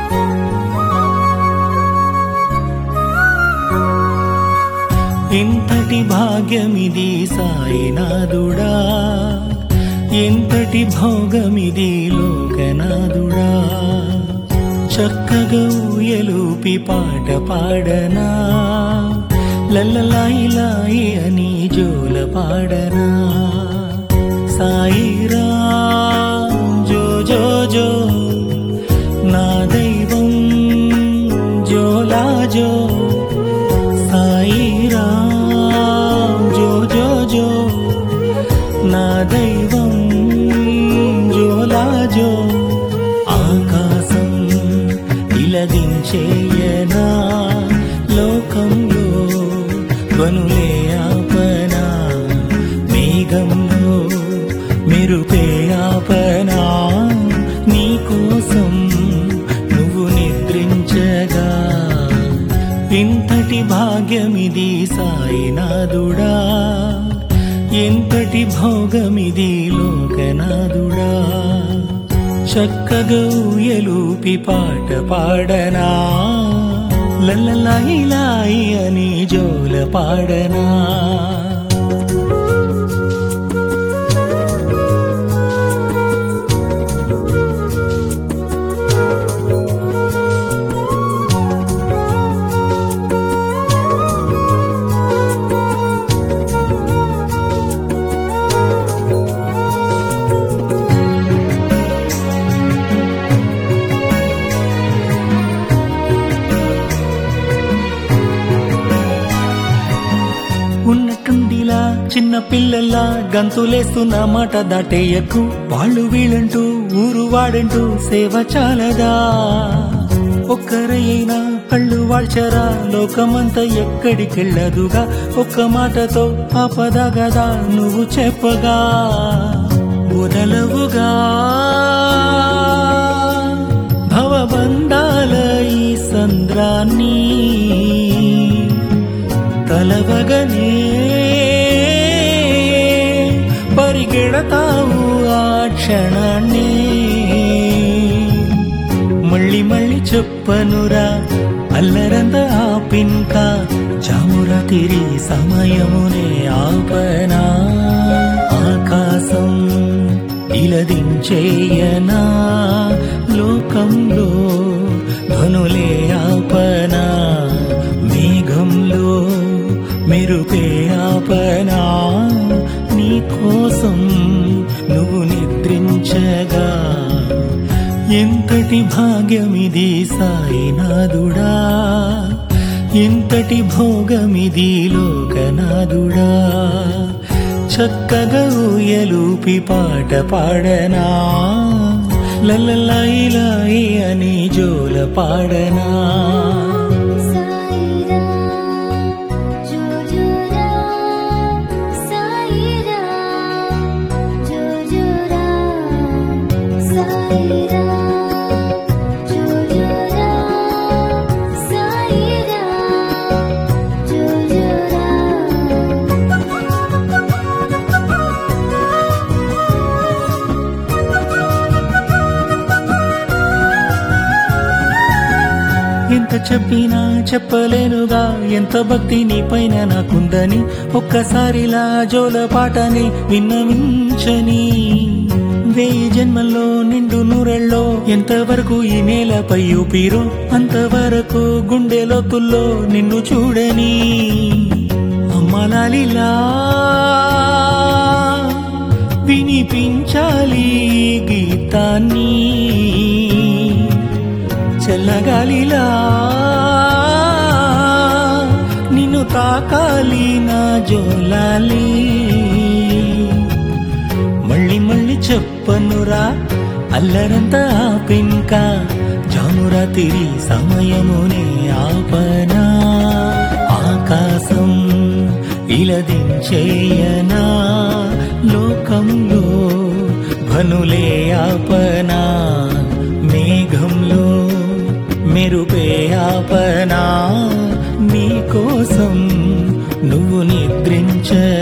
ఎంతటి భాగ్యమిది సాయినాథుడా ఎంతటి భోగమిది లోకనాథుడా చక్కగా ఊయలూపి పాట పాడనా లల్లలాయి లాయి అని జోల పాడనా సాయిరా జో జో జో నా దైవం జోలా జో సాయిరా జో జో జో నా దైవం జోలా జో ఆకాశం ఇలదించేయనా లోకంలో ధ్వనులే ఆపనా మేఘంలో మెరుపే ఆపనా నీకోసం నువ్వు నిద్రించగా ఎంతటి భాగ్యమిది సాయినాథుడా ఎంతటి భోగమిది లోకనాథుడా చక్కగా ఊయలూపి పాట పాడనా లల్లలాయి లాయి అని జోల పాడనా ఉన్నట్టుండిలా చిన్న పిల్లల్లా గంతులేస్తున్న మాట దాటేయకు వాళ్ళు వీళ్ళంటూ ఊరు వాడంటూ సేవ చాలదా ఒక్కరైనా కళ్ళు వాల్చరా లోకమంతా ఎక్కడికెళ్ళదుగా ఒక్క మాటతో ఆపద గదా నువ్వు చెప్పగా మొదలవుగా భవబంధాల ఈ సంద్రాన్ని కలవగనే పరిగెడతావు ఆ క్షణాన్ని మళ్ళీ మళ్ళీ చెప్పనురా అల్లరంద ఆపింక చామురా తిరి సమయమునే ఆపనా ఆకాశం ఇలదించేయనా లోకంలో ధనులే ఆపనా మేఘంలో మెరుపే ఆపనా నీకోసం నువ్వు నిద్రించగా ఎంతటి భాగ్యమిది సాయినాథుడా ఎంతటి భోగమిది లోకనాథుడా చక్కగా ఊయలూపి పాట పాడనా లల్లలాయి లాయి అని జోల పాడనా సాయిరా జో జోరా సాయిరా జో జోరా సాయిరా జో జోరా సాయిరా జో జోరా ఎంత చెప్పినా చెప్పలేనుగా ఎంత భక్తి నీ పైన నాకుందని ఒక్కసారిలా జోల పాటని విన్నవించని వెయ్యి జన్మల్లో నిండు నూరెళ్ళో ఎంతవరకు ఈ నేలపై ఊపిరో అంతవరకు గుండె లోతుల్లో నిన్ను చూడని అమ్మలాలిలా వినిపించాలి ఈ గీతాన్ని చల్లగాలిలా నిన్ను తాకాలి నా జోలాలి మళ్ళీ మళ్ళీ చెప్పనురా అల్లరంతా ఆపింక జామురా తిరి సమయమునే ఆపనా ఆకాశం ఇలదించేయనా లోకంలో భనులే ఆపనా మేఘంలో మెరుపే ఆపనా నీకోసం నువ్వు నిద్రించగా